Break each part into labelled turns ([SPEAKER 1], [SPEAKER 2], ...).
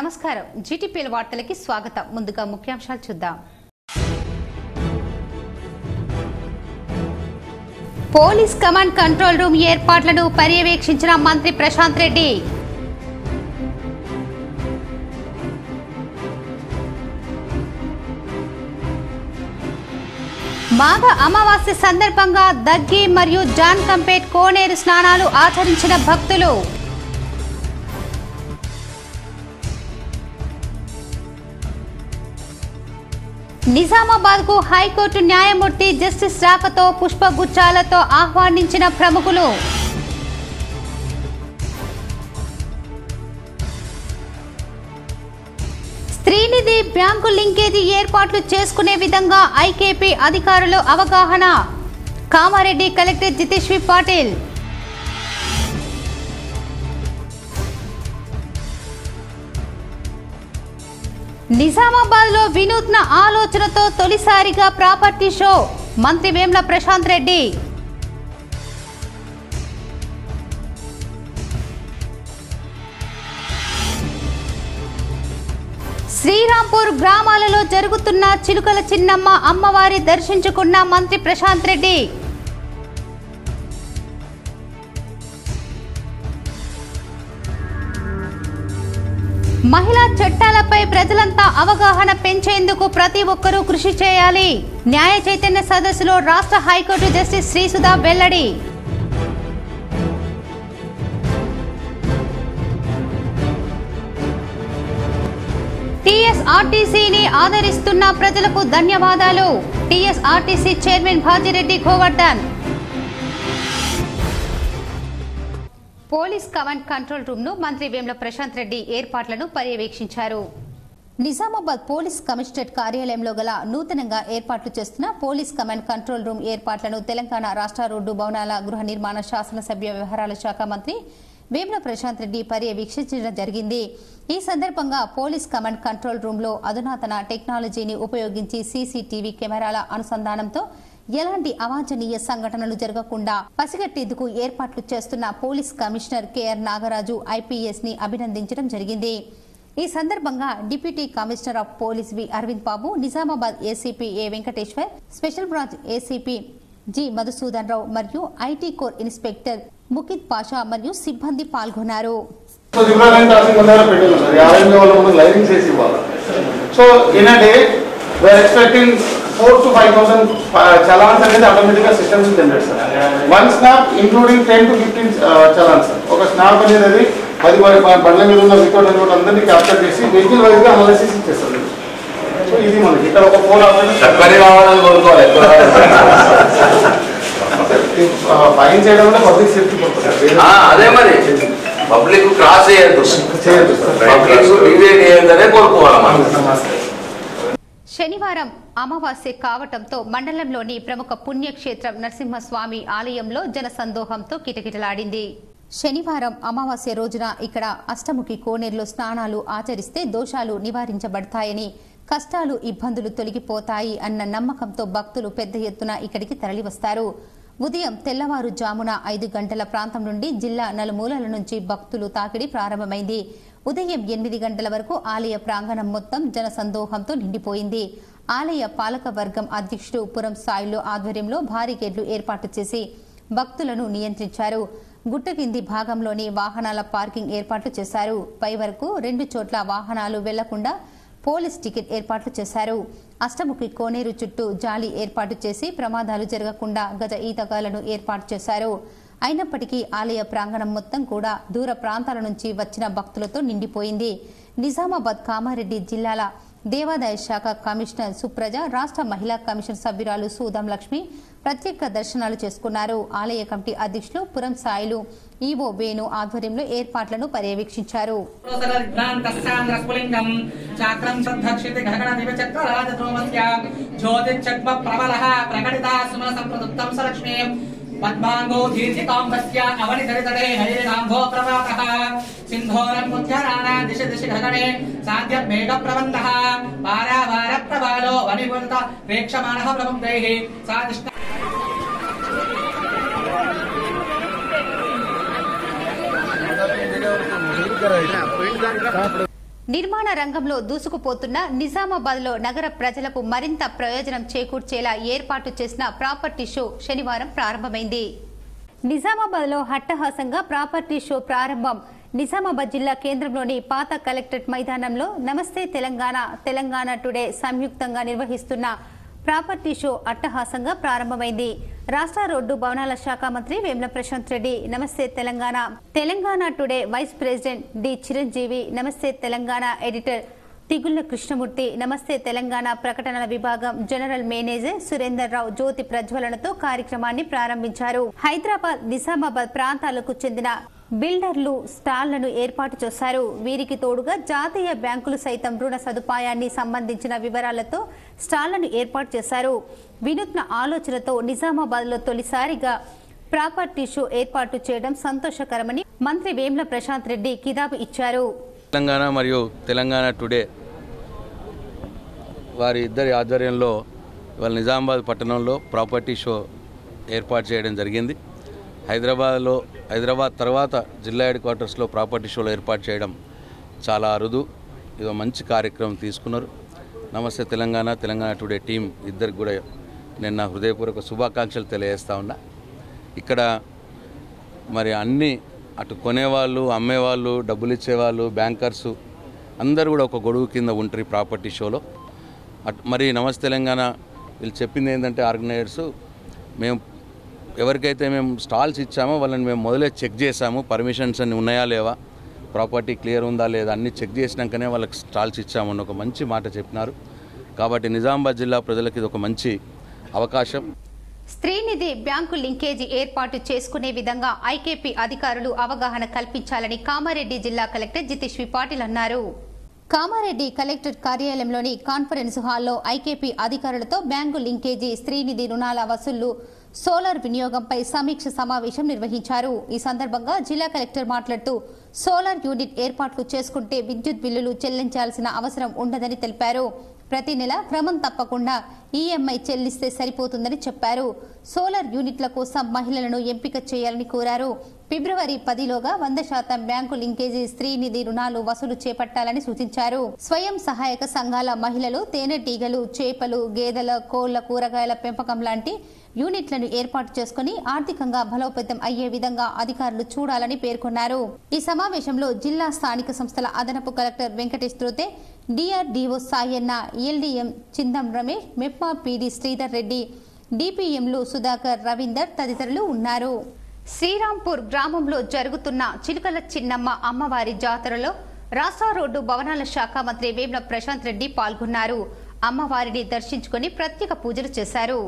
[SPEAKER 1] నమస్కారం జీటీపీఎల్ వార్తలకి స్వాగతం ముందుగా ముఖ్యాంశాలు చూద్దాం పోలీస్ కమాండ్ కంట్రోల్ రూమ్ ఏర్పాట్లను పర్యవేక్షించిన మంత్రి ప్రశాంత్ రెడ్డి మాఘ అమావాస్య సందర్భంగా దగ్గి మరియు జాన్ కంపేట్ కోనేరు స్నానాలు ఆచరించిన భక్తులు నిజామాబాద్ కు హైకోర్టు న్యాయమూర్తి జస్టిస్ రాకతో పుష్పగుచ్చాలతో ఆహ్వానించిన ప్రముఖులు స్త్రీనిధి బ్యాంకు లింకేజీ ఏర్పాట్లు చేసుకునే విధంగా ఐకేపీ అధికారులు అవగాహన కామారెడ్డి కలెక్టర్ జితేష్వి పాటిల్ నిజామాబాద్ లో వినూత్న ఆలోచనతో తొలిసారిగా ప్రాపర్టీ షో మంత్రి వేమ్ల ప్రశాంత్ రెడ్డి శ్రీరాంపూర్ గ్రామాలలో జరుగుతున్న చిలుకల చిన్నమ్మ అమ్మవారి దర్శించుకున్న మంత్రి ప్రశాంత్ రెడ్డి మహిళా చట్టాలపై ప్రజలంతా అవగాహన పెంచేందుకు ప్రతి ఒక్కరూ కృషి చేయాలి న్యాయ చైతన్య సదస్సులో రాష్ట్ర హైకోర్టు జస్టిస్ శ్రీసుధా వెల్లడి టీఎస్ఆర్టీసీని ఆదరిస్తున్న ప్రజలకు ధన్యవాదాలు TSRTC chairman Bajireddy Govardhan police command control room ను మంత్రి వేముల ప్రశాంత్ రెడ్డి ఏర్పాట్లను పర్యవేక్షించారు నిజామాబాద్ పోలీస్ కమిషనరేట్ కార్యాలయంలో గల నూతనంగా ఏర్పాట్లు చేస్తున్న పోలీస్ కమాండ్ కంట్రోల్ రూమ్ ఏర్పాట్లను తెలంగాణ రాష్ట్ర రోడ్డు భవనాల గృహ నిర్మాణ శాసనసభ్య వ్యవహారాల శాఖ మంత్రి వేముల ప్రశాంత్ రెడ్డి పర్యవేక్షించడం జరిగింది ఈ సందర్భంగా పోలీస్ కమాండ్ కంట్రోల్ రూమ్ లో అధునాతన టెక్నాలజీని ఉపయోగించి సీసీటీవీ కెమెరాల అనుసంధానంతో ఎలాంటి అవాంఛనీయ సంఘటనలు జరగకుండా పసిగట్టేందుకు ఏర్పాట్లు చేస్తున్న police commissioner K R Nagaraju IPS ని అభినందించడం జరిగింది ఈ సందర్భంగా deputy commissioner of police V Arvind Babu Nizamabad ACP A Venkateshwar special branch ACP G Madhusudan Rao మరియు IT core inspector Mukith Pasha మరియు సిబ్బంది పాల్గొన్నారు
[SPEAKER 2] సో రివర్ టాసింగ్ ముందర పెట్టాలి సార్ యాభై ఎనిమిది వాళ్ళ ముందు లైనింగ్స్ వేసి ఇవ్వాలి so in a day we're expecting four to five thousand challans అనేది ఆటోమేటిక్గా systems generate sir one snap including ten to fifteen challans sir ఒక స్నాప్ అనేది పది పది ప- బండ్ల మీద ఉన్న వికౌట్ అని అందరినీ క్యాప్చర్ చేసి వెహికల్ వైజ్గా అనాలిసిస్ ఇచ్చేస్తారు సో ఇది మనకి ఇక్కడ ఒక ఫోర్
[SPEAKER 3] చక్కని కావాలని కోరుకోవాలి ఎక్కువ
[SPEAKER 2] ఫైన్ చేయడం అంటే పబ్లిక్ సేఫ్టీ పడుతుంది
[SPEAKER 3] ఆ, అదే మరి పబ్లిక్ క్రాస్ చేయొద్దు
[SPEAKER 2] చేయొద్దు సార్.
[SPEAKER 3] పబ్లిక్ డివేట్ చేయొద్దనే కోరుకోవాలి మనం
[SPEAKER 1] శనివారం అమావాస్య కావటంతో మండలంలోని ప్రముఖ పుణ్యక్షేత్రం నరసింహస్వామి ఆలయంలో జనసందోహంతో కిటకిటలాడింది శనివారం అమావాస్య రోజున ఇక్కడ అష్టముఖి కోనేరులో స్నానాలు ఆచరిస్తే దోషాలు నివారించబడతాయని కష్టాలు ఇబ్బందులు తొలగిపోతాయి అన్న నమ్మకంతో భక్తులు పెద్ద ఎత్తున ఇక్కడికి తరలివస్తారు ఉదయం తెల్లవారుజామున ఐదు గంటల ప్రాంతం నుండి జిల్లా నలుమూలల నుంచి భక్తులు తాకిడి ప్రారంభమైంది ఉదయం ఎనిమిది గంటల వరకు ఆలయ ప్రాంగణం మొత్తం జనసందోహంతో నిండిపోయింది ఆలయ పాలక వర్గం అధ్యక్షుడు పురం సాయిలో ఆధ్వర్యంలో భారీ గేట్లు ఏర్పాటు చేసి భక్తులను నియంత్రించారు గుట్ట కింది భాగంలోని వాహనాల పార్కింగ్ ఏర్పాట్లు చేశారు పై వరకు రెండు చోట్ల వాహనాలు వెళ్లకుండా పోలీస్ టికెట్ ఏర్పాట్లు చేశారు అష్టముఖి కోనేరు చుట్టూ జాలి ఏర్పాటు చేసి ప్రమాదాలు జరగకుండా గజ ఈతగాలను ఏర్పాటు చేశారు అయినప్పటికీ ఆలయ ప్రాంగణం మొత్తం కూడా దూర ప్రాంతాల నుంచి వచ్చిన భక్తులతో నిండిపోయింది నిజామాబాద్ కామారెడ్డి జిల్లాల దేవాదాయ శాఖ కమిషనర్ సుప్రజ రాష్ట్ర మహిళా కమిషన్ సభ్యురాలు సూదం లక్ష్మి ప్రత్యేక దర్శనాలు చేసుకున్నారు ఆలయ కమిటీ అధ్యక్షులు పురం సాయిలు ఈవో వేణు ఆధ్వర్యంలో ఏర్పాట్లను పర్యవేక్షించారు
[SPEAKER 4] స్ఫులింగం చాక్రం సద్ధక్షితి గగనదివ చక్రరాజతోమస్య జ్యోతిర్చక్మ ప్రబలః ప్రకటితా సుమన సంప్రదుప్తం సలక్ష్మీ పద్మాంగో దీర్ఘితాంబస్య అవనిధరితడే హరిరాంభో ప్రవాతః సింధోరం ముద్యరాణ దిశ దిశ గగనే సాధ్య మేఘ ప్రబంధః పారావార ప్రబాలో వనివృత ప్రేక్షమాణః ప్రముక్తైః సాదిష్ట
[SPEAKER 1] నిర్మాణ రంగంలో దూసుకుపోతున్న నిజామాబాద్లో నగర ప్రజలకు మరింత ప్రయోజనం చేకూర్చేలా ఏర్పాటు చేసిన ప్రాపర్టీ షో శనివారం ప్రారంభమైంది నిజామాబాద్లో హట్టహాసంగా ప్రాపర్టీ షో ప్రారంభం నిజామాబాద్ జిల్లా కేంద్రంలోని పాత కలెక్టరేట్ మైదానంలో నమస్తే తెలంగాణ తెలంగాణ టుడే సంయుక్తంగా నిర్వహిస్తున్న ప్రాపర్టీ షో అట్టహాసంగా ప్రారంభమైంది రాష్ట్ర రోడ్డు భవనాల శాఖ మంత్రి Vemula Prashanth Reddy Namaste Telangana Telangana today vice president D Chiranjeevi Namaste Telangana editor Tigulla Krishnamurthy Namaste Telangana ప్రకటనల విభాగం జనరల్ మేనేజర్ సురేందర్ రావు జ్యోతి ప్రజ్వలనతో కార్యక్రమాన్ని ప్రారంభించారు హైదరాబాద్ నిజామాబాద్ ప్రాంతాలకు చెందిన బిల్డర్లు స్టాళ్లను ఏర్పాటు చేశారు వీరికి తోడుగా జాతీయ బ్యాంకులు సైతం రుణ సదుపాయాన్ని సంబంధించిన వివరాలతో స్టాళ్లను ఏర్పాటు చేశారు వినూత్న ఆలోచనతో నిజామాబాద్లో తొలిసారిగా ప్రాపర్టీ షో ఏర్పాటు చేయడం సంతోషకరమని మంత్రి వేముల ప్రశాంత్ రెడ్డి కితాబు ఇచ్చారు
[SPEAKER 5] తెలంగాణ మరియు తెలంగాణ టుడే వారి ఇద్దరి ఆధ్వర్యంలో ఇవాళ నిజామాబాద్ పట్టణంలో ప్రాపర్టీ షో ఏర్పాటు చేయడం జరిగింది హైదరాబాద్లో హైదరాబాద్ తర్వాత జిల్లా హెడ్ క్వార్టర్స్లో ప్రాపర్టీ షోలు ఏర్పాటు చేయడం చాలా అరుదు ఇది ఒక మంచి కార్యక్రమం తీసుకున్నారు నమస్తే తెలంగాణ తెలంగాణ టుడే టీం ఇద్దరికి కూడా నేను నా హృదయపూర్వక శుభాకాంక్షలు తెలియజేస్తా ఉన్నా ఇక్కడ మరి అన్ని అటు కొనేవాళ్ళు అమ్మేవాళ్ళు డబ్బులు ఇచ్చేవాళ్ళు బ్యాంకర్సు అందరూ కూడా ఒక గొడుగు కింద ఉంటారు ఈ ప్రాపర్టీ షోలో అట్ మరి నమస్తే తెలంగాణ వీళ్ళు చెప్పింది ఏంటంటే ఆర్గనైజర్స్ మేము ఎవరికైతే మేము స్టాల్స్ ఇచ్చామో వాళ్ళని మేము మొదలే చెక్ చేసాము పర్మిషన్స్ అన్ని ఉన్నాయా లేవా ప్రాపర్టీ క్లియర్ ఉందా లేదా అన్ని చెక్ చేసినాకనే వాళ్ళకి స్టాల్స్ ఇచ్చామని ఒక మంచి మాట చెప్పినారు కాబట్టి నిజామాబాద్ జిల్లా ప్రజలకు ఇది ఒక మంచి అవకాశం
[SPEAKER 1] స్త్రీనిధి బ్యాంకు లింకేజీ ఏర్పాటు చేసుకునే విధంగా ఐకేపీ అధికారులు అవగాహన కల్పించాలని కామారెడ్డి జిల్లా కలెక్టర్ జితేష్ వి పాటిల్ అన్నారు కామారెడ్డి కలెక్టర్ కార్యాలయంలోని కాన్ఫరెన్స్ హాల్లో ఐకేపీ అధికారులతో బ్యాంకు లింకేజీ స్త్రీనిధి రుణాల వసూళ్లు సోలార్ వినియోగంపై సమీక్ష సమావేశం నిర్వహించారు ఈ సందర్భంగా జిల్లా కలెక్టర్ మాట్లాడుతూ సోలార్ యూనిట్ ఏర్పాట్లు చేసుకుంటే విద్యుత్ బిల్లులు చెల్లించాల్సిన అవసరం ఉండదని తెలిపారు ప్రతి నెల క్రమం తప్పకుండా ఈఎంఐ చెల్లిస్తే సరిపోతుందని చెప్పారు సోలార్ యూనిట్ల కోసం మహిళలను ఎంపిక చేయాలని కోరారు ఫిబ్రవరి పదిలోగా వంద శాతం బ్యాంకు లింకేజీ స్త్రీ నిధి రుణాలు వసూలు చేపట్టాలని సూచించారు స్వయం సహాయక సంఘాల మహిళలు తేనెటీగలు చేపలు గేదెల కోళ్ల కూరగాయల పెంపకం లాంటి యూనిట్లను ఏర్పాటు చేసుకుని ఆర్థికంగా బలోపేతం అయ్యే విధంగా అధికారులు చూడాలని పేర్కొన్నారు ఈ సమావేశంలో జిల్లా స్థానిక సంస్థల అదనపు collector Venkatesh Dhotre DRDO Sayanna LDM Chindam Ramesh MEPMA PD Sridhar Reddy డిపిఎంలు సుధాకర్ రవీందర్ తదితరులు ఉన్నారు శ్రీరాంపూర్ గ్రామంలో జరుగుతున్న చిలుకల చిన్నమ్మ అమ్మవారి జాతరలో రాష్ట్ర రోడ్డు భవనాల శాఖ మంత్రి వేముల ప్రశాంత్ రెడ్డి పాల్గొన్నారు అమ్మవారిని దర్శించుకుని ప్రత్యేక పూజలు చేశారు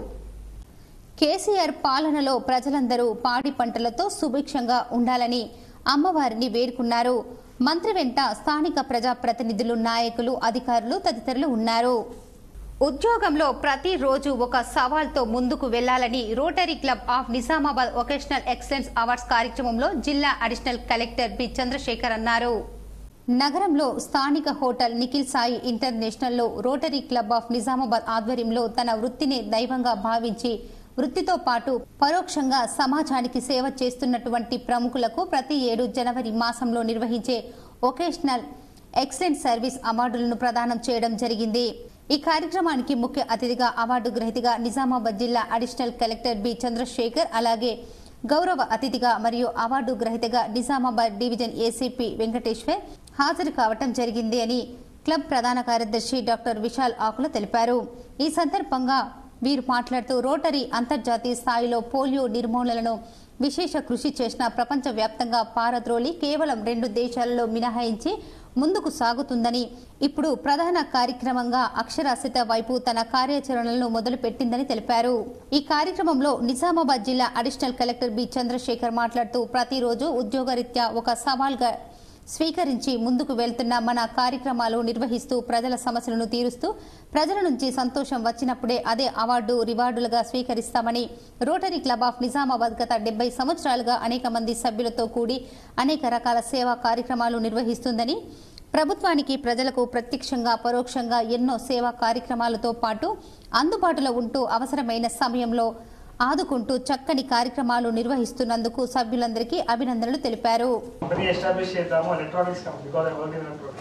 [SPEAKER 1] కేసీఆర్ పాలనలో ప్రజలందరూ పాడి పంటలతో సుభిక్షంగా ఉండాలని అమ్మవారిని వేడుకున్నారు మంత్రి వెంట స్థానిక ప్రజాప్రతినిధులు నాయకులు అధికారులు తదితరులు ఉన్నారు ఉద్యోగంలో ప్రతిరోజు ఒక సవాల్తో ముందుకు వెళ్లాలని rotary club of Nizamabad vocational excellence awards కార్యక్రమంలో జిల్లా అడిషనల్ కలెక్టర్ బి చంద్రశేఖర్ అన్నారు నగరంలో స్థానిక హోటల్ నిఖిల్ సాయి ఇంటర్నేషనల్లో రోటరీ క్లబ్ ఆఫ్ నిజామాబాద్ ఆధ్వర్యంలో తన వృత్తిని దైవంగా భావించి వృత్తితో పాటు పరోక్షంగా సమాజానికి సేవ చేస్తున్నటువంటి ప్రముఖులకు ప్రతి ఏడు జనవరి మాసంలో నిర్వహించే ఒకేషనల్ ఎక్సలెంట్ సర్వీస్ అవార్డులను ప్రదానం చేయడం జరిగింది ఈ కార్యక్రమానికి ముఖ్య అతిథిగా అవార్డు గ్రహీతగా నిజామాబాద్ జిల్లా అడిషనల్ కలెక్టర్ బి చంద్రశేఖర్ అలాగే గౌరవ అతిథిగా మరియు అవార్డు గ్రహీతగా నిజామాబాద్ డివిజన్ ఏసీపీ వెంకటేశ్వర్ హాజరు కావటం జరిగింది అని క్లబ్ ప్రధాన కార్యదర్శి డాక్టర్ విశాల్ ఆకుల తెలిపారు ఈ సందర్భంగా వీరు మాట్లాడుతూ రోటరీ అంతర్జాతీయ స్థాయిలో పోలియో నిర్మూలనను విశేష కృషి చేసిన ప్రపంచవ్యాప్తంగా పారద్రోలి కేవలం రెండు దేశాలలో మినహాయించి ముందుకు సాగుతుందని ఇప్పుడు ప్రధాన కార్యక్రమంగా అక్షరాస్యత వైపు తన కార్యాచరణలను మొదలుపెట్టిందని తెలిపారు ఈ కార్యక్రమంలో నిజామాబాద్ జిల్లా అడిషనల్ కలెక్టర్ బి చంద్రశేఖర్ మాట్లాడుతూ ప్రతిరోజు ఉద్యోగరీత్యా ఒక సవాల్గా స్వీకరించి ముందుకు వెళ్తున్న మన కార్యక్రమాలు నిర్వహిస్తూ ప్రజల సమస్యలను తీరుస్తూ ప్రజల నుంచి సంతోషం వచ్చినప్పుడే అదే అవార్డు రివార్డులుగా స్వీకరిస్తామని రోటరీ క్లబ్ ఆఫ్ నిజామాబాద్ గత డెబ్బై సంవత్సరాలుగా అనేక మంది సభ్యులతో కూడి అనేక రకాల సేవా కార్యక్రమాలు నిర్వహిస్తుందని ప్రభుత్వానికి ప్రజలకు ప్రత్యక్షంగా పరోక్షంగా ఎన్నో సేవా కార్యక్రమాలతో పాటు అందుబాటులో ఉంటూ అవసరమైన సమయంలో ఆదుకుంటూ చక్కని కార్యక్రమాలు నిర్వహిస్తున్నందుకు సభ్యులందరికీ అభినందనలు తెలిపారు
[SPEAKER 6] కంపెనీ ఎస్టాబ్లిష్ చేద్దాము electronics company because I work in electronics so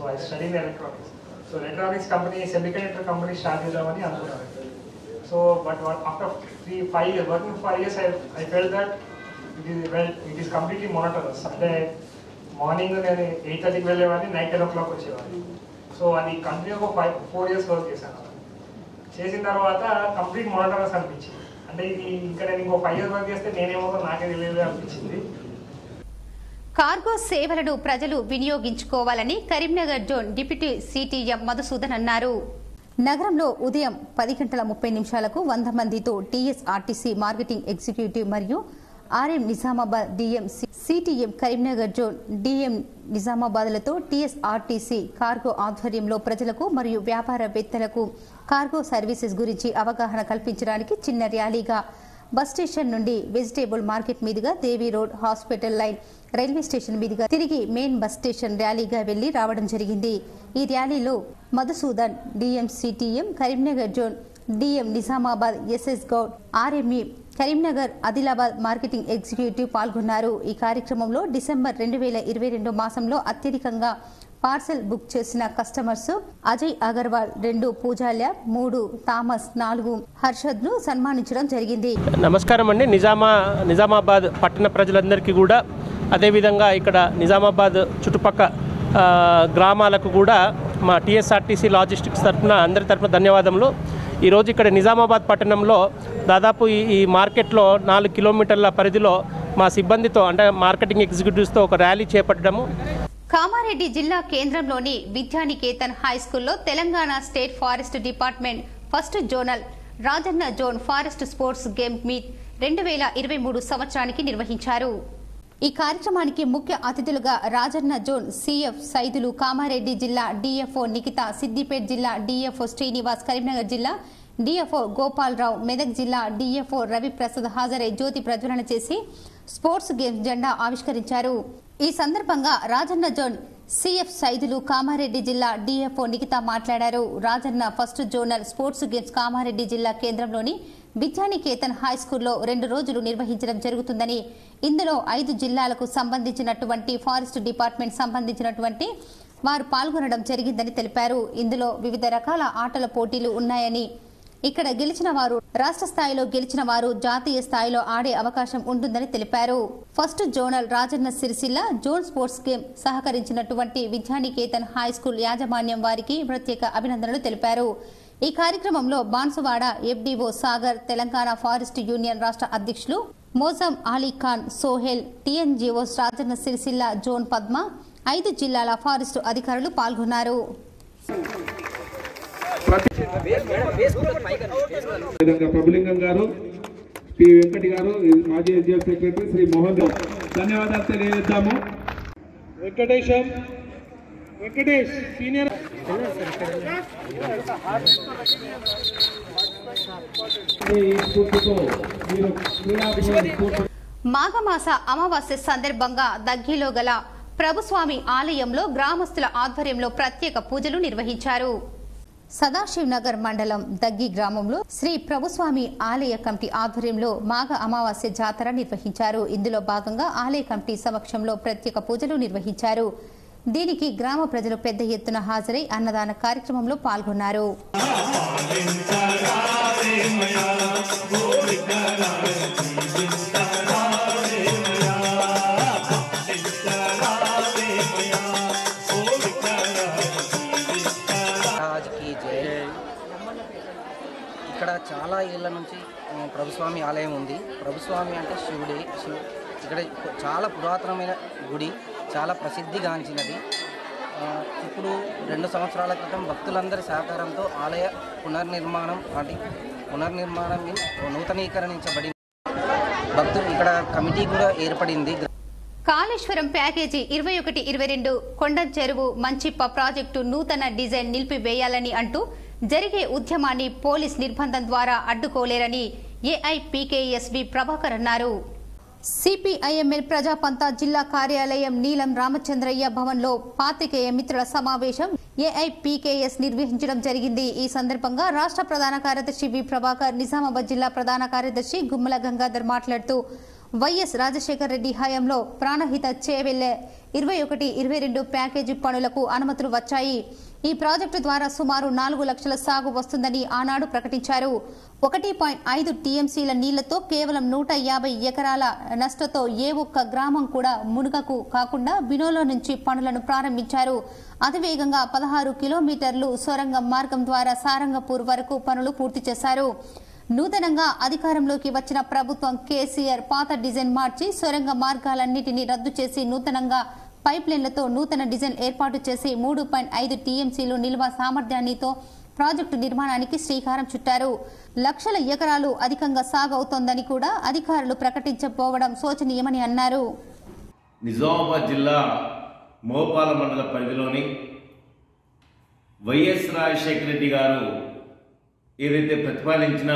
[SPEAKER 6] so I study in electronics so electronics company semiconductor company start చేద్దామని అనుకున్నాను so but after three five years working five years I I fell that it is well it is completely monotonous అంటే morning నేను eight థర్టీకి వెళ్ళేవాడిని night ten o'clock వచ్చేవాడిని so అది continue ఒక five four years work చేశాను చేసిన తర్వాత కంప్లీట్ మోనటరస్ అనిపించింది అంటే ఇది ఇంకా నేను ఇంకో ఫైవ్ ఇయర్స్ వర్క్ చేస్తే నేనేమవుతుందో నాకే తెలియదు అనిపించింది
[SPEAKER 1] కార్గో సేవలను ప్రజలు వినియోగించుకోవాలని Karimnagar zone deputy CTM Madhusudan అన్నారు నగరంలో ఉదయం పది గంటల ముప్పై నిమిషాలకు వంద మందితో టీఎస్ఆర్టీసీ మార్కెటింగ్ ఎగ్జిక్యూటివ్ మరియు RM Nizamabad DM CTM Karimnagar zone DM నిజామాబాద్లతో టీఎస్ఆర్టీసీ కార్గో ఆధ్వర్యంలో ప్రజలకు మరియు వ్యాపారవేత్తలకు కార్గో సర్వీసెస్ గురించి అవగాహన కల్పించడానికి చిన్న ర్యాలీగా బస్ స్టేషన్ నుండి వెజిటేబుల్ మార్కెట్ మీదుగా Devi road hospital line railway station మీదుగా తిరిగి మెయిన్ బస్ స్టేషన్ ర్యాలీగా వెళ్లి రావడం జరిగింది ఈ ర్యాలీలో Madhusudan DM CTM Karimnagar zone DM Nizamabad SS Goud RME Karimnagar Adilabad marketing executive పాల్గొన్నారు ఈ కార్యక్రమంలో డిసెంబర్ రెండు వేల ఇరవై రెండు మాసంలో అత్యధికంగా పార్సెల్ బుక్ చేసిన కస్టమర్స్ అజయ్ అగర్వాల్ రెండు పూజాల్య మూడు థామస్ నాలుగు హర్షద్ ను సన్మానించడం జరిగింది
[SPEAKER 7] నమస్కారం అండి నిజామా నిజామాబాద్ పట్టణ ప్రజలందరికీ కూడా అదేవిధంగా ఇక్కడ నిజామాబాద్ చుట్టుపక్క ఆ, గ్రామాలకు కూడా మా టీఎస్ఆర్టీసీ లాజిస్టిక్స్ తరఫున అందరి తరఫున ధన్యవాదములు ఈరోజు ఇక్కడ నిజామాబాద్ పట్టణంలో దాదాపు ఈ ఈ మార్కెట్లో నాలుగు కిలోమీటర్ల పరిధిలో మా సిబ్బందితో అంటే మార్కెటింగ్ ఎగ్జిక్యూటివ్స్తో ఒక ర్యాలీ చేపట్టడము
[SPEAKER 1] కామారెడ్డి జిల్లా కేంద్రంలోని విద్యానికేతన్ హై స్కూల్లో Telangana state forest department first zonal Rajanna zone forest sports game meet రెండు వేల ఇరవై మూడు సంవత్సరానికి నిర్వహించారు ఈ కార్యక్రమానికి ముఖ్య అతిథులుగా రాజన్న జోన్ సిఎఫ్ సైదులు కామారెడ్డి జిల్లా డిఎఫ్ఓ నిఖిత సిద్దిపేట్ జిల్లా డిఎఫ్ఓ శ్రీనివాస్ కరీంనగర్ జిల్లా డిఎఫ్ఓ గోపాలరావు మెదక్ జిల్లా డిఎఫ్ఓ రవిప్రసాద్ హాజరై జ్యోతి ప్రజ్వలన చేసి స్పోర్ట్స్ గేమ్స్ జెండా ఆవిష్కరించారు ఈ సందర్భంగా రాజన్న జోన్ సిఎఫ్ సైదులు కామారెడ్డి జిల్లా డిఎఫ్ఓ నిఖిత మాట్లాడారు Rajanna first zonal sports games Kamareddy జిల్లా కేంద్రంలోని విద్యానికేతన్ హై స్కూల్లో రెండు రోజులు నిర్వహించడం జరుగుతుందని ఇందులో ఐదు జిల్లాలకు సంబంధించినటువంటి ఫారెస్ట్ డిపార్ట్మెంట్ సంబంధించినటువంటి వారు పాల్గొనడం జరిగిందని తెలిపారు ఇందులో వివిధ రకాల ఆటల పోటీలు ఉన్నాయని ఇక్కడ గెలిచిన వారు రాష్ట్ర స్థాయిలో గెలిచిన వారు జాతీయ స్థాయిలో ఆడే అవకాశం ఉంటుందని తెలిపారు first zonal Rajanna Sircilla zone sports game సహకరించినటువంటి విద్యానికేతన్ హై స్కూల్ యాజమాన్యం వారికి ప్రత్యేక అభినందనలు తెలిపారు ఈ కార్యక్రమంలో Banswada FDO Sagar Telangana forest union రాష్ట్ర అధ్యక్షులు మోజం అలీ ఖాన్ సోహెల్ టీఎన్జిఓ రాజన్న సిరిసిల్ల జోన్ పద్మ ఐదు జిల్లాల ఫారెస్ట్ అధికారులు పాల్గొన్నారు
[SPEAKER 8] విధంగా ప్రభులింగం గారు పి వెంకటి గారు మాజీ ఎస్జిఎఫ్ సెక్రటరీ శ్రీ మోహన్ రావు ధన్యవాదాలు తెలియజేద్దాము వెంకటేశం వెంకటేష్ సీనియర్ ఈ స్ఫూర్తితో మీరు క్రీడా స్ఫూర్తి
[SPEAKER 1] మాఘమాస అమావాస్య సందర్భంగా దగ్గిలో గల ప్రభుస్వామి ఆలయంలో గ్రామస్తుల ఆధ్వర్యంలో ప్రత్యేక పూజలు నిర్వహించారు సదాశివ్ నగర్ మండలం దగ్గి గ్రామంలో శ్రీ ప్రభుస్వామి ఆలయ కమిటీ ఆధ్వర్యంలో మాఘ అమావాస్య జాతర నిర్వహించారు ఇందులో భాగంగా ఆలయ కమిటీ సమక్షంలో ప్రత్యేక పూజలు నిర్వహించారు దీనికి గ్రామ ప్రజలు పెద్ద ఎత్తున హాజరై అన్నదాన కార్యక్రమంలో పాల్గొన్నారు
[SPEAKER 9] రాజ్కి జై ఇక్కడ చాలా ఏళ్ళ నుంచి ఆ, ప్రభుస్వామి ఆలయం ఉంది ప్రభుస్వామి అంటే శివుడే శివు ఇక్కడ చాలా పురాతనమైన గుడి చాలా ప్రసిద్ధిగాంచినది ఆ, ఇప్పుడు రెండు సంవత్సరాల క్రితం భక్తులందరి సహకారంతో ఆలయ పునర్నిర్మాణం అంటే పునర్నిర్మాణం మీన్స్ నూతనీకరణించబడింది భక్తులు ఇక్కడ కమిటీ కూడా ఏర్పడింది
[SPEAKER 1] కాళేశ్వరం ప్యాకేజీ ఇరవై ఒకటి ఇరవై రెండు కొండ చెరువు మంచిప్ప ప్రాజెక్టు నూతన డిజైన్ నిలిపివేయాలని అంటూ జరిగే ఉద్యమాన్ని పోలీస్ నిర్బంధం ద్వారా అడ్డుకోలేరని ఏఐపీకేఎస్వి ప్రభాకర్ అన్నారు సిపిఐఎంఎల్ ప్రజాపంత జిల్లా కార్యాలయం నీలం రామచంద్రయ్య భవన్లో పాత్రికేయ మిత్రుల సమావేశం ఏఐపీకేఎస్ నిర్వహించడం జరిగింది ఈ సందర్భంగా రాష్ట్ర ప్రధాన కార్యదర్శి వి ప్రభాకర్ నిజామాబాద్ జిల్లా ప్రధాన కార్యదర్శి గుమ్మల గంగాధర్ మాట్లాడుతూ వైఎస్ రాజశేఖర రెడ్డి హయాంలో ప్రాణహిత చేవెళ్లే ఇరవై ఒకటి ఇరవై రెండు ప్యాకేజీ పనులకు అనుమతులు వచ్చాయి ఈ ప్రాజెక్టు ద్వారా సుమారు నాలుగు లక్షల సాగు వస్తుందని ఆనాడు ప్రకటించారు ఒకటి పాయింట్ ఐదు టీఎంసీల నీళ్లతో కేవలం నూట యాభై ఎకరాల నష్టతో ఏ ఒక్క గ్రామం కూడా మునుగకు కాకుండా బినోలో నుంచి పనులను ప్రారంభించారు అతివేగంగా పదహారు కిలోమీటర్లు సొరంగ మార్గం ద్వారా సారంగపూర్ వరకు పనులు పూర్తి చేశారు నూతనంగా అధికారంలోకి వచ్చిన ప్రభుత్వం కేసీఆర్ పాత డిజైన్ మార్చి సొరంగ మార్గాలన్నిటినీ రద్దు చేసి నూతనంగా పైప్ లైన్లతో నూతన డిజైన్ ఏర్పాటు చేసి మూడు పాయింట్ ఐదు టీఎంసీలు నిల్వ సామర్థ్యానితో ప్రాజెక్టు నిర్మాణానికి శ్రీకారం చుట్టారు లక్షల ఎకరాలు అధికంగా సాగవుతోందని కూడా అధికారులు ప్రకటించకపోవడం శోచనీయమని అన్నారు
[SPEAKER 10] నిజామాబాద్ జిల్లా మోపాల మండల పరిధిలోని వైఎస్ రాజశేఖర రెడ్డి గారు ఏదైతే ప్రతిపాదించిన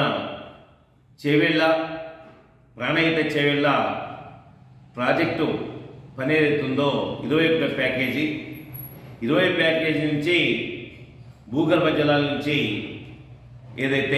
[SPEAKER 10] చేవెళ్ళ ప్రాణహిత చేవెళ్ళ ప్రాజెక్టు పని ఏదైతుందో ఇరవై ఒక్క ప్యాకేజీ ఇరవై ప్యాకేజీ నుంచి భూగర్భ జలాల నుంచి ఏదైతే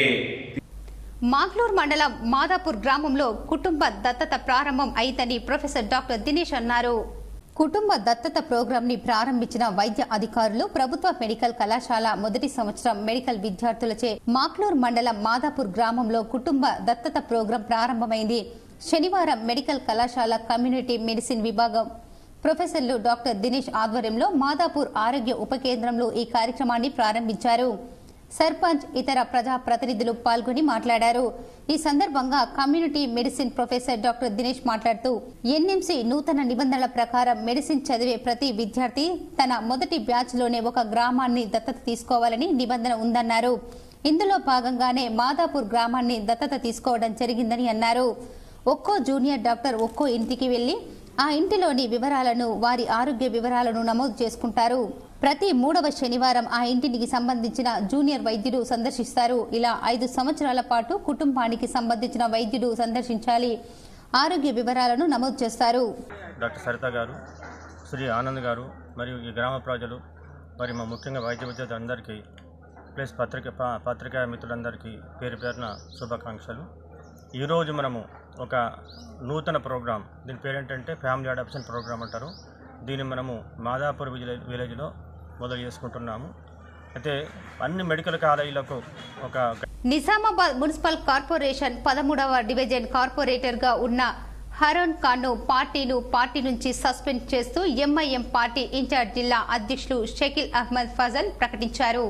[SPEAKER 1] మాగ్లూర్ మండలం మాదాపూర్ గ్రామంలో కుటుంబ దత్తత ప్రారంభం అయిందని ప్రొఫెసర్ డాక్టర్ దినేష్ అన్నారు కుటుంబ దత్తత ప్రోగ్రాం ని ప్రారంభించిన వైద్య అధికారులు ప్రభుత్వ మెడికల్ కళాశాల మొదటి సంవత్సరం మెడికల్ విద్యార్థులచే మాక్లూర్ మండలం మాదాపూర్ గ్రామంలో కుటుంబ దత్తత ప్రోగ్రాం ప్రారంభమైంది శనివారం మెడికల్ కళాశాల కమ్యూనిటీ మెడిసిన్ విభాగం ప్రొఫెసర్లు డాక్టర్ దినేష్ ఆధ్వర్యంలో మాదాపూర్ ఆరోగ్య ఉప కేంద్రంలో ఈ కార్యక్రమాన్ని ప్రారంభించారు సర్పంచ్ ఇతర ప్రజా ప్రతినిధులు పాల్గొని మాట్లాడారు ఈ సందర్భంగా community medicine professor doctor Dinesh మాట్లాడుతూ ఎన్ఎంసీ నూతన నిబంధనల ప్రకారం మెడిసిన్ చదివే ప్రతి విద్యార్థి తన మొదటి బ్యాచ్ లోనే ఒక గ్రామాన్ని దత్తత తీసుకోవాలని నిబంధన ఉందన్నారు ఇందులో భాగంగానే మాదాపూర్ గ్రామాన్ని దత్తత తీసుకోవడం జరిగిందని అన్నారు ఒక్కో జూనియర్ డాక్టర్ ఒక్కో ఇంటికి వెళ్లి ఆ ఇంటిలోని వివరాలను వారి ఆరోగ్య వివరాలను నమోదు చేసుకుంటారు ప్రతి మూడవ శనివారం ఆ ఇంటికి సంబంధించిన జూనియర్ వైద్యుడు సందర్శిస్తారు ఇలా ఐదు సంవత్సరాల పాటు కుటుంబానికి సంబంధించిన వైద్యుడు సందర్శించాలి ఆరోగ్య వివరాలను నమోదు చేస్తారు
[SPEAKER 11] డాక్టర్ సరిత గారు శ్రీ ఆనంద్ గారు మరియు ఈ గ్రామ ప్రజలు మరి మా ముఖ్యంగా వైద్య విద్యార్థులందరికీ ప్లస్ పత్రిక ప- పత్రికా మిత్రులందరికీ పేరు పేరున శుభాకాంక్షలు ఈరోజు మనము ఒక నూతన ప్రోగ్రాం దీని పేరు ఏంటంటే ఫ్యామిలీ అడాప్షన్ ప్రోగ్రామ్ అంటారు దీన్ని మనము మాదాపూర్ విలేజ్ విలేజ్లో మొదలు చేసుకుంటున్నాము అయితే అన్ని మెడికల్ కాలేజీలకు ఒక
[SPEAKER 1] నిజామాబాద్ మున్సిపల్ కార్పొరేషన్ పదమూడవ డివిజన్ కార్పొరేటర్ గా ఉన్న హరోన్ ఖాన్ ను పార్టీలు పార్టీ నుంచి సస్పెండ్ చేస్తూ ఎంఐఎం పార్టీ ఇన్ఛార్జ్ జిల్లా అధ్యక్షులు షకీల్ అహ్మద్ ఫజల్ ప్రకటించారు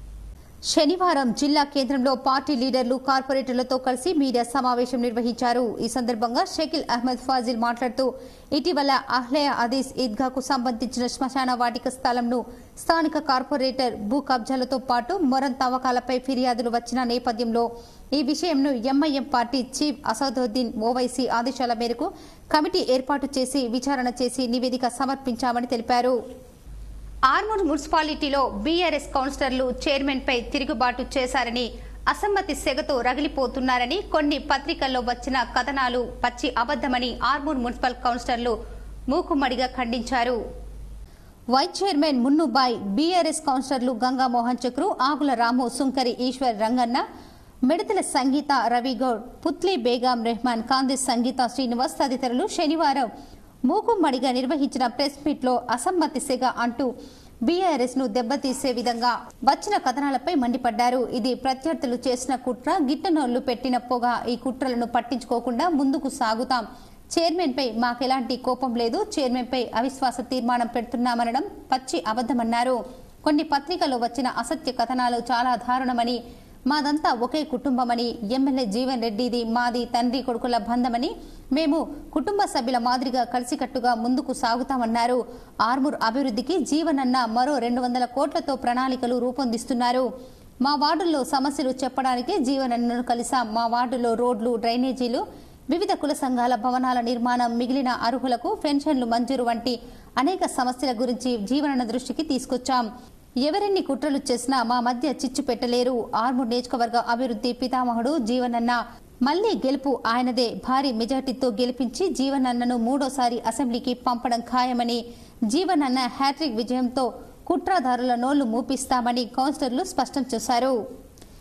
[SPEAKER 1] శనివారం జిల్లా కేంద్రంలో పార్టీ లీడర్లు కార్పొరేటర్లతో కలిసి మీడియా సమావేశం నిర్వహించారు ఈ సందర్భంగా షకీల్ అహ్మద్ ఫాజిల్ మాట్లాడుతూ ఇటీవల అహ్లయ అదీస్ ఈద్గాకు సంబంధించిన శ్మశాన వాటిక స్థలంను స్థానిక కార్పొరేటర్ భూ కబ్జాలతో పాటు మొరం తవ్వకాలపై ఫిర్యాదులు వచ్చిన నేపథ్యంలో ఈ విషయంను MIM party chief Asaduddin Owaisi ఆదేశాల మేరకు కమిటీ ఏర్పాటు చేసి విచారణ చేసి నివేదిక సమర్పించామని తెలిపారు ఆర్మూర్ మున్సిపాలిటీలో బీఆర్ఎస్ కౌన్సిలర్లు చైర్మన్ పై తిరుగుబాటు చేశారని అసమ్మతి సెగతో రగిలిపోతున్నారని కొన్ని పత్రికల్లో వచ్చిన కథనాలు పచ్చి అబద్దమని ఆర్మూర్ మున్సిపల్ కౌన్సిలర్లు మూకుమ్మడిగా ఖండించారు వైస్ చైర్మన్ మున్నుబాయ్ బీఆర్ఎస్ కౌన్సిలర్లు గంగా మోహన్ చక్రు ఆగుల రాము సుంకరి ఈశ్వర్ రంగన్న మిడతల సంగీత రవిగౌడ్ పుత్లీ బేగం రెహమాన్ కాంగ్రెస్ సంగీత శ్రీనివాస్ తదితరులు శనివారం మూకుమ్మడిగా నిర్వహించిన ప్రెస్ మీట్ లో అసమ్మతి సెగ అంటూ బీఆర్ఎస్ ను దెబ్బతీసే విధంగా వచ్చిన కథనాలపై మండిపడ్డారు ఇది ప్రత్యర్థులు చేసిన కుట్ర గిట్టనోళ్లు పెట్టిన పొగ ఈ కుట్రలను పట్టించుకోకుండా ముందుకు సాగుతాం చైర్మన్ పై మాకెలాంటి కోపం లేదు చైర్మన్ పై అవిశ్వాస తీర్మానం పెడుతున్నామనడం పచ్చి అబద్దమన్నారు కొన్ని పత్రికల్లో వచ్చిన అసత్య కథనాలు చాలా దారుణమని మాదంతా ఒకే కుటుంబమని ఎమ్మెల్యే జీవన్ రెడ్డిది మాది తండ్రి కొడుకుల బంధమని మేము కుటుంబ సభ్యుల మాదిరిగా కలిసికట్టుగా ముందుకు సాగుతామన్నారు ఆర్మూర్ అభివృద్ధికి జీవన్ అన్న మరో రెండు వందల కోట్లతో ప్రణాళికలు రూపొందిస్తున్నారు మా వార్డుల్లో సమస్యలు చెప్పడానికి జీవన్ అన్నను కలిసాం మా వార్డులో రోడ్లు డ్రైనేజీలు వివిధ కుల సంఘాల భవనాల నిర్మాణం మిగిలిన అర్హులకు పెన్షన్లు మంజూరు వంటి అనేక సమస్యల గురించి జీవనన్న దృష్టికి తీసుకొచ్చాం ఎవరెన్ని కుట్రలు చేసినా మా మధ్య చిచ్చు పెట్టలేరు ఆర్మూర్ నియోజకవర్గ అభివృద్ధి పితామహుడు జీవనన్న మళ్లీ గెలుపు ఆయనదే భారీ మెజార్టీతో గెలిపించి జీవనన్నను మూడోసారి అసెంబ్లీకి పంపడం ఖాయమని జీవనన్న హ్యాట్రిక్ విజయంతో కుట్రదారుల నోళ్లు మూపిస్తామని కౌన్సిలర్లు స్పష్టం చేశారు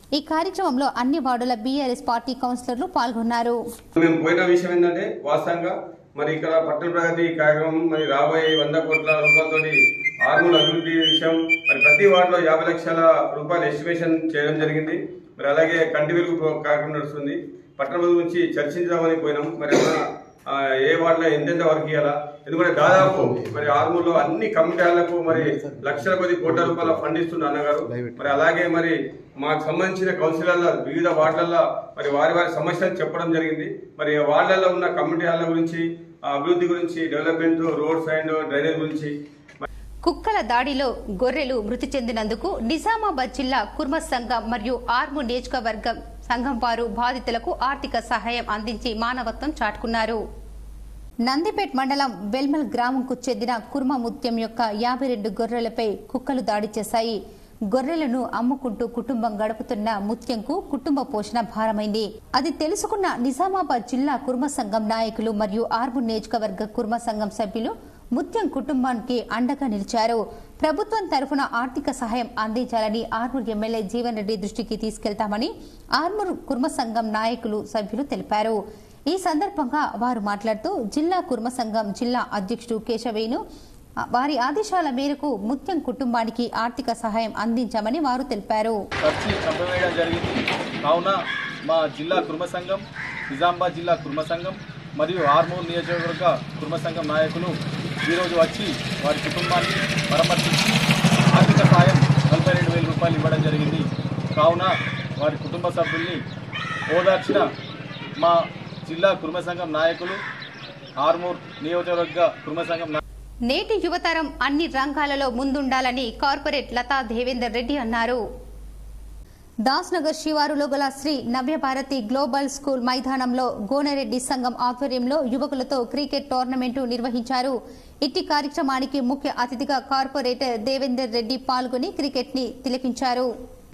[SPEAKER 1] ఈ కార్యక్రమంలో అన్ని వార్డుల బీఆర్ఎస్ పార్టీ కౌన్సిలర్లు పాల్గొన్నారు
[SPEAKER 12] మేము పోయిన విషయం ఏంటంటే వాస్తవంగా మరి ఇక్కడ పట్టణ ప్రగతి కార్యక్రమం మరి రాబోయే వంద కోట్ల రూపాయలతోటి ఆర్మూల అభివృద్ధి విషయం మరి ప్రతి వార్డులో యాభై లక్షల రూపాయల ఎస్టిమేషన్ చేయడం జరిగింది మరి అలాగే కంటి వెలుగు ప్రో- కార్యక్రమం నడుస్తుంది పట్టణ ప్రగతి గురించి చర్చించామని పోయినాం మరి అక్కడ, ఆ, ఏ వార్డులో ఎంతెంత వరకు ఇవ్వాలా ఎందుకంటే దాదాపు మరి ఆర్మూర్లో అన్ని కమిటీలకు మరి లక్షల కొద్ది కోట్ల రూపాయల ఫండ్ ఇస్తున్న అన్నగారు మరి అలాగే మరి మాకు సంబంధించిన కౌన్సిలర్ల వివిధ వార్డులలో మరి వారి వారి సమస్యలు చెప్పడం జరిగింది మరి వార్డులలో ఉన్న కమిటీల గురించి ఆ అభివృద్ధి గురించి డెవలప్మెంట్ రోడ్స్ అండ్ డ్రైనేజ్ గురించి
[SPEAKER 1] కుక్కల దాడిలో గొర్రెలు మృతి చెందినందుకు నిజామాబాద్ జిల్లా కుర్మ సంఘం మరియు ఆర్ము నియోజకవర్గం సంఘం వారు బాధితులకు ఆర్థిక సహాయం అందించి మానవత్వం చాటుకున్నారు నందిపేట్ మండలం వెల్మల్ గ్రామంకు చెందిన కుర్మ ముత్యం యొక్క యాభై రెండు గొర్రెలపై కుక్కలు దాడి చేశాయి గొర్రెలను అమ్ముకుంటూ కుటుంబం గడుపుతున్న ముత్యంకు కుటుంబ పోషణ భారమైంది అది తెలుసుకున్న నిజామాబాద్ జిల్లా కుర్మ సంఘం నాయకులు మరియు ఆర్ము నియోజకవర్గ కుర్మ సంఘం సభ్యులు ముత్యం కుటుంబానికి అండగా నిలిచారు ప్రభుత్వం తరఫున ఆర్థిక సహాయం అందించాలని ఆర్మూర్ ఎమ్మెల్యే జీవన్ రెడ్డి దృష్టికి తీసుకెళ్తామని ఆర్మూర్ కుర్మ సంఘం నాయకులు సభ్యులు తెలిపారు ఈ సందర్భంగా వారు మాట్లాడుతూ జిల్లా కుర్మ సంఘం జిల్లా అధ్యక్షుడు కేశవేను వారి ఆదేశాల మేరకు ముత్యం కుటుంబానికి ఆర్థిక సహాయం అందించామని వారు తెలిపారు
[SPEAKER 13] ఖర్చు చంపవేయడం జరిగింది కావున మా జిల్లా కుర్మ సంఘం నిజామాబాద్ జిల్లా కుర్మ సంఘం మరియు ఆర్మూర్ నియోజకవర్గ కుర్మ సంఘం నాయకులు ఈరోజు వచ్చి వారి కుటుంబాన్ని పరామర్శించి ఆర్థిక సాయం నలభై రెండు వేల రూపాయలు ఇవ్వడం జరిగింది కావున వారి కుటుంబ సభ్యుల్ని ఓదార్చిన మా జిల్లా కుర్మ సంఘం నాయకులు ఆర్మూర్ నియోజకవర్గ కుర్మ సంఘం నా-
[SPEAKER 1] నేటి యువతరం అన్ని రంగాలలో ముందుండాలని కార్పొరేట్ లతా దేవేందర్ రెడ్డి అన్నారు దాస్నగర్ శివారులో గల శ్రీ నవ్యభారతి గ్లోబల్ స్కూల్ మైదానంలో గోనరెడ్డి సంఘం ఆధ్వర్యంలో యువకులతో క్రికెట్ టోర్నమెంటు నిర్వహించారు ఇట్టి కార్యక్రమానికి ముఖ్య అతిథిగా కార్పొరేటర్ దేవేందర్ రెడ్డి పాల్గొని క్రికెట్ ని తిలకించారు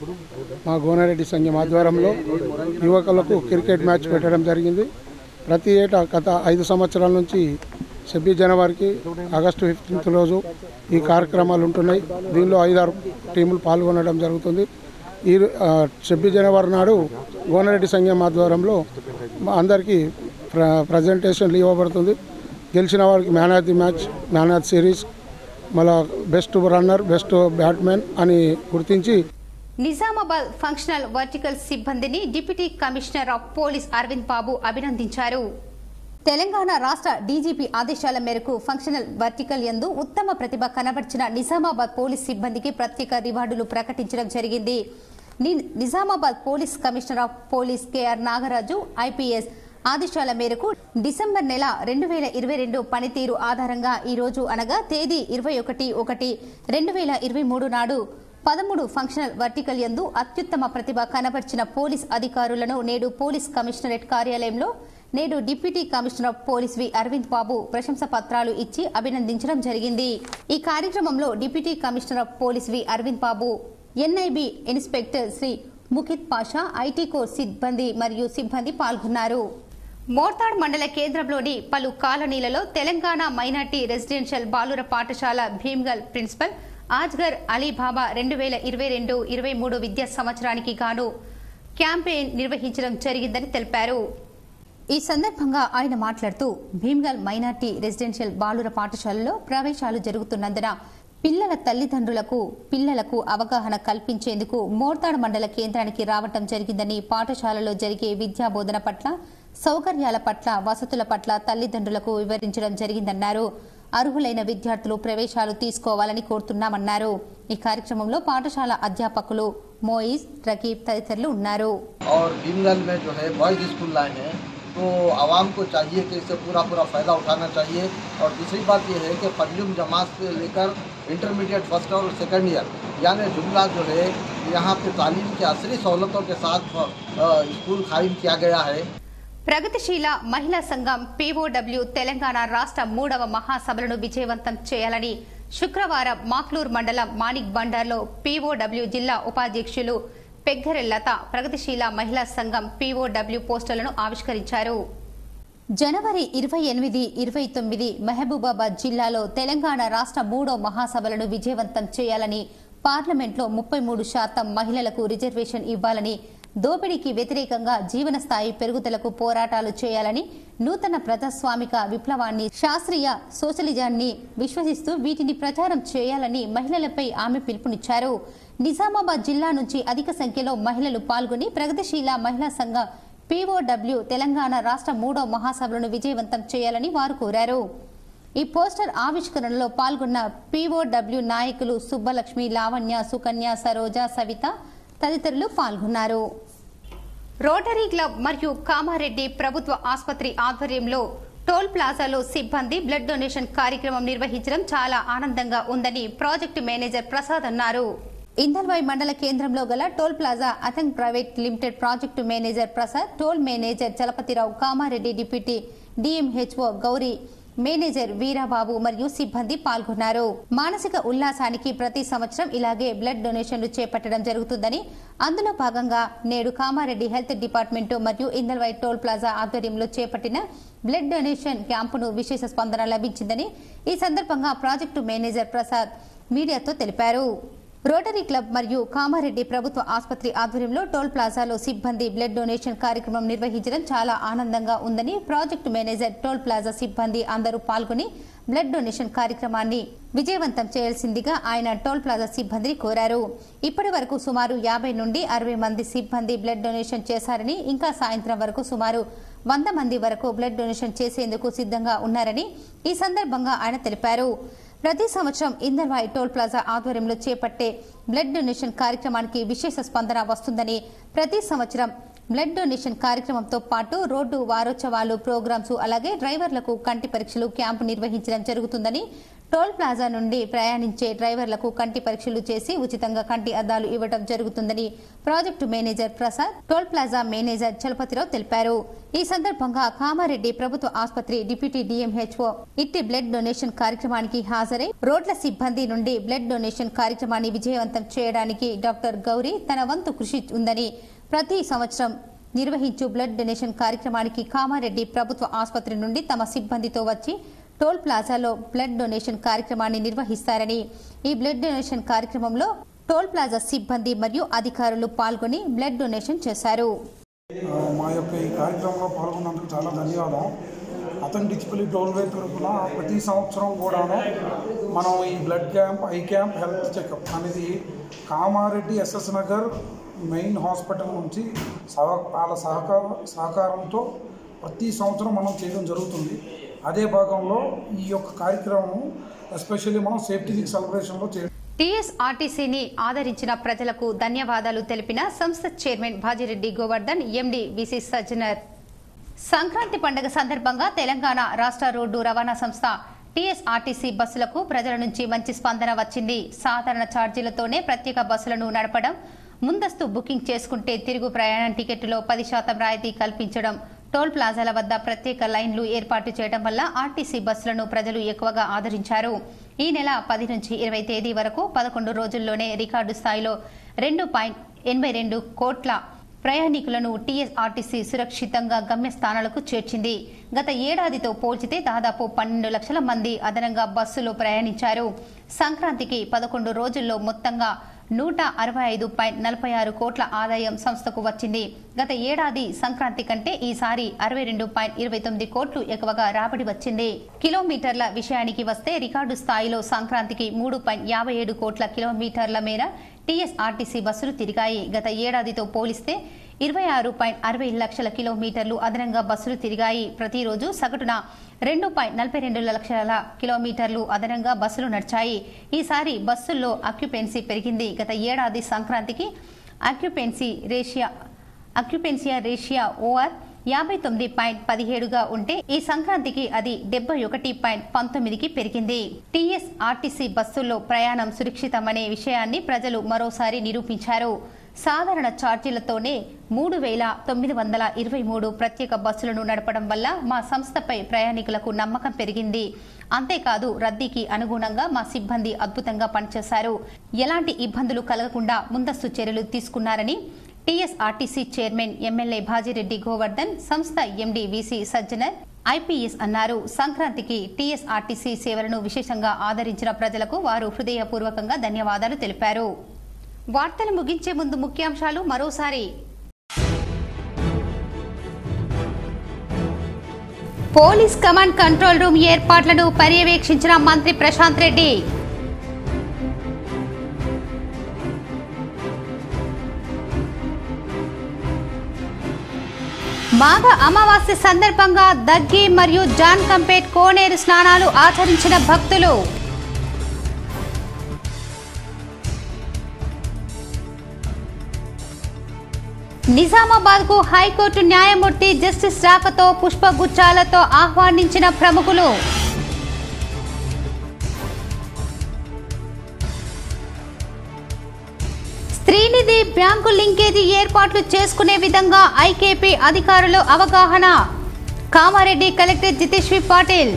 [SPEAKER 14] మా గోనారెడ్డి సంఘం ఆధ్వర్యంలో యువకులకు క్రికెట్ మ్యాచ్ పెట్టడం జరిగింది ప్రతి ఏటా గత ఐదు సంవత్సరాల నుంచి ఛబ్బీస్ జనవరికి ఆగస్టు ఫిఫ్టీన్త్ రోజు ఈ కార్యక్రమాలు ఉంటున్నాయి దీనిలో ఐదారు టీములు పాల్గొనడం జరుగుతుంది ఈ ఛబ్బీస్ జనవరి నాడు గోనారెడ్డి సంఘం ఆధ్వర్యంలో మా అందరికీ ప్ర ప్రజెంటేషన్లు ఇవ్వబడుతుంది గెలిచిన వారికి man of the match man of series మళ్ళా బెస్ట్ రన్నర్ బెస్ట్ బ్యాట్మెన్ అని గుర్తించి
[SPEAKER 1] నిజామాబాద్ ఫంక్షనల్ వర్టికల్ సిబ్బందిని deputy commissioner of police Arvind Babu అభినందించారు తెలంగాణ రాష్ట్ర డీజీపీ ఆదేశాల మేరకు ఫంక్షనల్ వర్టికల్ యందు ఉత్తమ ప్రతిభ కనబర్చిన నిజామాబాద్ పోలీస్ సిబ్బందికి ప్రత్యేక రివార్డులు ప్రకటించడం జరిగింది ని- Nizamabad police commissioner of police KR Nagaraju IPS ఆదేశాల మేరకు డిసెంబర్ నెల రెండు వేల ఇరవై రెండు పనితీరు ఆధారంగా ఈ రోజు అనగా తేదీ ఇరవై ఒకటి ఒకటి రెండు వేల ఇరవై మూడు నాడు పదమూడు ఫంక్షనల్ వర్టికల్ యందు అత్యుత్తమ ప్రతిభ కనబర్చిన పోలీస్ అధికారులను నేడు పోలీస్ కమిషనరేట్ కార్యాలయంలో నేడు deputy commissioner of police V Arvind Babu ప్రశంస పత్రాలు ఇచ్చి అభినందించడం జరిగింది ఈ కార్యక్రమంలో deputy commissioner of police V Arvind Babu NIB inspector Shri Mukhit Pasha IT core సిబ్బంది మరియు సిబ్బంది పాల్గొన్నారు మోర్తాడ్ మండల కేంద్రంలోని పలు కాలనీలలో తెలంగాణ మైనార్టీ రెసిడెన్షియల్ బాలుర పాఠశాల భీమ్గల్ ప్రిన్సిపల్ ఆజ్గర్ అలీబాబా రెండు వేల ఇరవై రెండు ఇరవై మూడు విద్యా సంవత్సరానికి గాను క్యాంపెయిన్ నిర్వహించడం జరిగిందని తెలిపారు ఈ సందర్భంగా ఆయన మాట్లాడుతూ భీమ్గల్ మైనార్టీ రెసిడెన్షియల్ బాలుర పాఠశాలలో ప్రవేశాలు జరుగుతున్నందున పిల్లల తల్లిదండ్రులకు పిల్లలకు అవగాహన కల్పించేందుకు మోర్తాడ్ మండల కేంద్రానికి రావటం జరిగిందని పాఠశాలలో జరిగే విద్యా బోధన పట్ల సౌకర్యాల పట్ల వసతుల పట్ల తల్లిదండ్రులకు వివరించడం జరిగిందన్నారు అర్హులైన విద్యార్థులు ప్రవేశాలు తీసుకోవాలని కోరుతున్నామన్నారు ఈ కార్యక్రమంలో పాఠశాల అధ్యాపకులు మోయిజ్ రకీబ్ తదితరులు ఉన్నారు
[SPEAKER 15] और भीमगल में जो है बॉयज़ स्कूल लाए हैं तो आवाम को चाहिए कि इससे पूरा पूरा फ़ायदा उठाना चाहिए और दूसरी बात यह है कि पंजुम जमात से लेकर इंटरमीडिएट फर्स्ट और सेकंड ईयर यानी जुमला जो है यहाँ पे तालीम की असली सहूलतों के साथ अ, स्कूल कायम किया गया है
[SPEAKER 1] ప్రగతిశీల మహిళా సంఘం పీఓడబ్ల్యూ తెలంగాణ రాష్ట్ర మూడవ మహాసభలను విజయవంతం చేయాలని శుక్రవారం మాక్లూర్ మండలం మాణిక్ బండార్లో పీఓడబ్ల్యూ జిల్లా ఉపాధ్యక్షులు పెగ్గరెల్లత ప్రగతిశీల మహిళా సంఘం పీఓడబ్ల్యూ పోస్టర్లను ఆవిష్కరించారు జనవరి ఇరవై ఎనిమిది ఇరవై తొమ్మిది మహబూబాబాద్ జిల్లాలో తెలంగాణ రాష్ట్ర మూడో మహాసభలను విజయవంతం చేయాలని పార్లమెంట్లో ముప్పై మూడు శాతం మహిళలకు రిజర్వేషన్ ఇవ్వాలని దోపిడీకి వ్యతిరేకంగా జీవన స్థాయి పెరుగుదలకు పోరాటాలు చేయాలని నూతన ప్రజాస్వామిక విప్లవాన్ని శాస్త్రీయ సోషలిజాన్ని విశ్వసిస్తూ వీటిని ప్రచారం చేయాలని మహిళలపై ఆమె పిలుపునిచ్చారు నిజామాబాద్ జిల్లా నుంచి అధిక సంఖ్యలో మహిళలు పాల్గొని ప్రగతిశీల మహిళా సంఘ పీఓడబ్ల్యూ తెలంగాణ రాష్ట్ర మూడో మహాసభలను విజయవంతం చేయాలని వారు కోరారు ఈ పోస్టర్ ఆవిష్కరణలో పాల్గొన్న పీఓడబ్ల్యూ నాయకులు సుబ్బలక్ష్మి లావణ్య సుకన్య సరోజ సవిత తదితరులు పాల్గొన్నారు రోటరీ క్లబ్ మరియు కామారెడ్డి ప్రభుత్వ ఆసుపత్రి ఆధ్వర్యంలో టోల్ ప్లాజాలో సిబ్బంది బ్లడ్ డొనేషన్ కార్యక్రమం నిర్వహించడం చాలా ఆనందంగా ఉందని ప్రాజెక్టు మేనేజర్ ప్రసాద్ అన్నారు ఇందల్వాయి మండల కేంద్రంలో గల toll plaza Athang private limited project manager Prasad toll manager Chalapathirao Kamareddy deputy DMHO Gowri manager Veerababu మరియు సిబ్బంది పాల్గొన్నారు మానసిక ఉల్లాసానికి ప్రతి సంవత్సరం ఇలాగే బ్లడ్ డొనేషన్లు చేపట్టడం జరుగుతుందని అందులో భాగంగా నేడు కామారెడ్డి హెల్త్ డిపార్ట్మెంట్ మరియు ఇందల్వై టోల్ ప్లాజా ఆధ్వర్యంలో చేపట్టిన బ్లడ్ డొనేషన్ క్యాంపును విశేష స్పందన లభించిందని ఈ సందర్భంగా ప్రాజెక్టు మేనేజర్ ప్రసాద్ మీడియాతో తెలిపారు రోటరీ క్లబ్ మరియు కామారెడ్డి ప్రభుత్వ ఆసుపత్రి ఆధ్వర్యంలో టోల్ ప్లాజాలో సిబ్బంది బ్లడ్ డొనేషన్ కార్యక్రమం నిర్వహించడం చాలా ఆనందంగా ఉందని ప్రాజెక్టు మేనేజర్ టోల్ ప్లాజా సిబ్బంది అందరూ పాల్గొని బ్లడ్ డొనేషన్ కార్యక్రమాన్ని విజయవంతం చేయాల్సిందిగా ఆయన టోల్ ప్లాజా సిబ్బందిని కోరారు ఇప్పటి వరకు సుమారు యాభై నుండి అరవై మంది సిబ్బంది బ్లడ్ డొనేషన్ చేశారని ఇంకా సాయంత్రం వరకు సుమారు వంద మంది వరకు బ్లడ్ డొనేషన్ చేసేందుకు సిద్ధంగా ఉన్నారని ఈ సందర్భంగా ఆయన తెలిపారు ప్రతి సంవత్సరం ఇందర్వాయి టోల్ ప్లాజా ఆధ్వర్యంలో చేపట్టే బ్లడ్ డొనేషన్ కార్యక్రమానికి విశేష స్పందన వస్తుందని ప్రతి సంవత్సరం బ్లడ్ డొనేషన్ కార్యక్రమంతో పాటు రోడ్డు వారోత్సవాలు ప్రోగ్రామ్స్ అలాగే డ్రైవర్లకు కంటి పరీక్షలు క్యాంపు నిర్వహించడం జరుగుతుందని టోల్ ప్లాజా నుండి ప్రయాణించే డ్రైవర్లకు కంటి పరీక్షలు చేసి ఉచితంగా కంటి అద్దాలు ఇవ్వడం జరుగుతుందని project manager Prasad toll plaza manager Chalapathirao తెలిపారు ఈ సందర్భంగా కామారెడ్డి ప్రభుత్వ ఆసుపత్రి డిప్యూటీ డిఎంహెచ్ఓ ఇట్టి బ్లడ్ డొనేషన్ కార్యక్రమానికి హాజరై రోడ్ల సిబ్బంది నుండి బ్లడ్ డొనేషన్ కార్యక్రమాన్ని విజయవంతం చేయడానికి డాక్టర్ గౌరీ తన వంతు కృషి ఉందని ప్రతి సంవత్సరం నిర్వహించు బ్లడ్ డొనేషన్ కార్యక్రమానికి కామారెడ్డి ప్రభుత్వ ఆసుపత్రి నుండి తమ సిబ్బందితో వచ్చి టోల్ ప్లాజాలో బ్లడ్ డొనేషన్ కార్యక్రమాన్ని నిర్వహిస్తారని ఈ బ్లడ్ డొనేషన్ కార్యక్రమంలో టోల్ ప్లాజా సిబ్బంది మరియు అధికారులు పాల్గొని బ్లడ్ డొనేషన్ చేశారు
[SPEAKER 16] ఆ, మా యొక్క ఈ కార్యక్రమంలో పాల్గొన్నందుకు చాలా ధన్యవాదం అతని డిచిపల్లి టోల్వే తరఫున ప్రతి సంవత్సరం కూడాను మనం ఈ blood camp eye camp health checkup అనేది Kamareddy SS Nagar main hospital నుంచి సహ వాళ్ళ సహకార సహకారంతో ప్రతి సంవత్సరం మనం చేయడం జరుగుతుంది అదే భాగంలో ఈ యొక్క కార్యక్రమం ఎస్పెషల్లీ మనం సేఫ్టీ వీక్ సెలబ్రేషన్లో చేయడం
[SPEAKER 1] టీఎస్ఆర్టీసీని ఆదరించిన ప్రజలకు ధన్యవాదాలు తెలిపిన సంస్థ chairman Bajireddy Govardhan MD VC Sajjanar Sankranti పండుగ సందర్భంగా తెలంగాణ రాష్ట్ర రోడ్డు రవాణా సంస్థ టీఎస్ఆర్టీసీ బస్సులకు ప్రజల నుంచి మంచి స్పందన వచ్చింది సాధారణ ఛార్జీలతోనే ప్రత్యేక బస్సులను నడపడం ముందస్తు బుకింగ్ చేసుకుంటే తిరుగు ప్రయాణం టికెట్టులో పది శాతం రాయితీ కల్పించడం టోల్ ప్లాజాల వద్ద ప్రత్యేక లైన్లు ఏర్పాటు చేయడం వల్ల ఆర్టీసీ బస్సులను ప్రజలు ఎక్కువగా ఆదరించారు ఈ నెల పది నుంచి ఇరవై తేదీ వరకు పదకొండు రోజుల్లోనే రికార్డు స్థాయిలో రెండు పాయింట్ ఎనభై రెండు కోట్ల ప్రయాణికులను టీఎస్ఆర్టీసీ సురక్షితంగా గమ్యస్థానాలకు చేర్చింది గత ఏడాదితో పోల్చితే దాదాపు పన్నెండు లక్షల మంది అదనంగా బస్సులో ప్రయాణించారు సంక్రాంతికి పదకొండు రోజుల్లో మొత్తంగా నూట అరవై ఐదు పాయింట్ నలభై ఆరు కోట్ల ఆదాయం సంస్థకు వచ్చింది గత ఏడాది సంక్రాంతి కంటే ఈసారి అరవై రెండు పాయింట్ ఇరవై తొమ్మిది కోట్లు ఎక్కువగా రాబడి వచ్చింది కిలోమీటర్ల విషయానికి వస్తే రికార్డు స్థాయిలో సంక్రాంతికి మూడు పాయింట్ యాభై ఏడు కోట్ల కిలోమీటర్ల మేర టీఎస్ఆర్టీసీ బస్సులు తిరిగాయి గత ఏడాదితో పోలిస్తే ఇరవై ఆరు పాయింట్ అరవై లక్షల కిలోమీటర్లు అదనంగా బస్సులు తిరిగాయి ప్రతిరోజు సగటున రెండు పాయింట్ నలభై రెండు లక్షల కిలోమీటర్లు అదనంగా బస్సులు నడిచాయి ఈసారి బస్సుల్లో అక్యుపెన్సీ పెరిగింది గత ఏడాది సంక్రాంతికి అక్యుపెన్సీ రేషియా అక్యుపెన్సియా రేషియా ఓఆర్ యాభై తొమ్మిది పాయింట్ పదిహేడుగా ఉంటే ఈ సంక్రాంతికి అది డెబ్బై ఒకటి పాయింట్ పంతొమ్మిదికి పెరిగింది టీఎస్ ఆర్టీసీ బస్సుల్లో ప్రయాణం సురక్షితమనే విషయాన్ని ప్రజలు మరోసారి నిరూపించారు సాధారణ ఛార్జీలతోనే మూడు వేల తొమ్మిది వందల ఇరవై మూడు ప్రత్యేక బస్సులను నడపడం వల్ల మా సంస్థపై ప్రయాణికులకు నమ్మకం పెరిగింది అంతేకాదు రద్దీకి అనుగుణంగా మా సిబ్బంది అద్భుతంగా పనిచేశారు ఎలాంటి ఇబ్బందులు కలగకుండా ముందస్తు చర్యలు తీసుకున్నారని TSRTC chairman MLA Bajireddy Govardhan సంస్థ ఎండీ వీసీ సజ్జనర్ ఐపీఎస్ అన్నారు సంక్రాంతికి టీఎస్ఆర్టీసీ సేవలను విశేషంగా ఆదరించిన ప్రజలకు వారు హృదయపూర్వకంగా ధన్యవాదాలు తెలిపారు వార్తలు ముగించే ముందు ముఖ్యాంశాలు మరోసారి పోలీస్ కమాండ్ కంట్రోల్ రూమ్ ఏర్పాట్లను పర్యవేక్షించిన మంత్రి ప్రశాంత్ రెడ్డి మాఘ అమావాస్య సందర్భంగా దగ్గి మరియు జాన్ కంపేట్ కోనేరు స్నానాలు ఆచరించిన భక్తులు నిజామాబాద్ కు హైకోర్టు న్యాయమూర్తి జస్టిస్ రాకతో పుష్పగుచ్చాలతో ఆహ్వానించిన ప్రముఖులు స్త్రీనిధి బ్యాంకు లింకేజీ ఏర్పాట్లు చేసుకునే విధంగా ఐకేపీ అధికారులు అవగాహన కామారెడ్డి కలెక్టర్ జితేశ్వి పాటిల్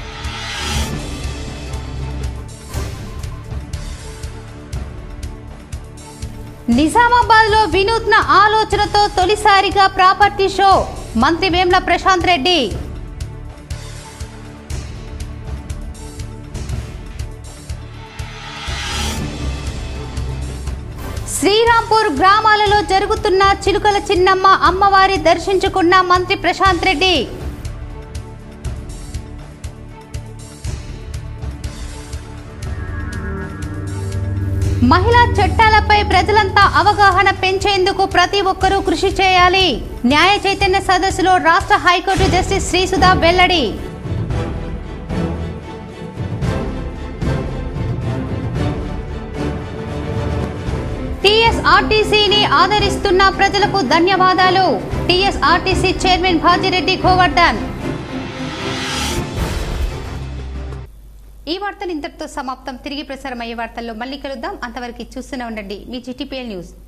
[SPEAKER 1] నిజామాబాద్ లో వినూత్న ఆలోచనతో తొలిసారిగా ప్రాపర్టీ షో మంత్రి వేమ్ల ప్రశాంత్ రెడ్డి శ్రీరాంపూర్ గ్రామాలలో జరుగుతున్న చిలుకల చిన్నమ్మ అమ్మవారి దర్శించుకున్న మంత్రి ప్రశాంత్ రెడ్డి మహిళా చట్టాలపై ప్రజలంతా అవగాహన పెంచేందుకు ప్రతి ఒక్కరూ కృషి చేయాలి న్యాయ చైతన్య సదస్సులో రాష్ట్ర హైకోర్టు జస్టిస్ శ్రీసుధా వెల్లడి టీఎస్ఆర్టీసీని ఆదరిస్తున్న ప్రజలకు ధన్యవాదాలు టీఎస్ఆర్టీసీ చైర్మన్ భాజిరెడ్డి గోవర్ధన్ ఈ వార్తలు ఇంతటితో సమాప్తం తిరిగి ప్రసారం అయ్యే వార్తల్లో మళ్ళీ కలుద్దాం అంతవరకు చూస్తూనే ఉండండి మీ జిటిపిఎల్ న్యూస్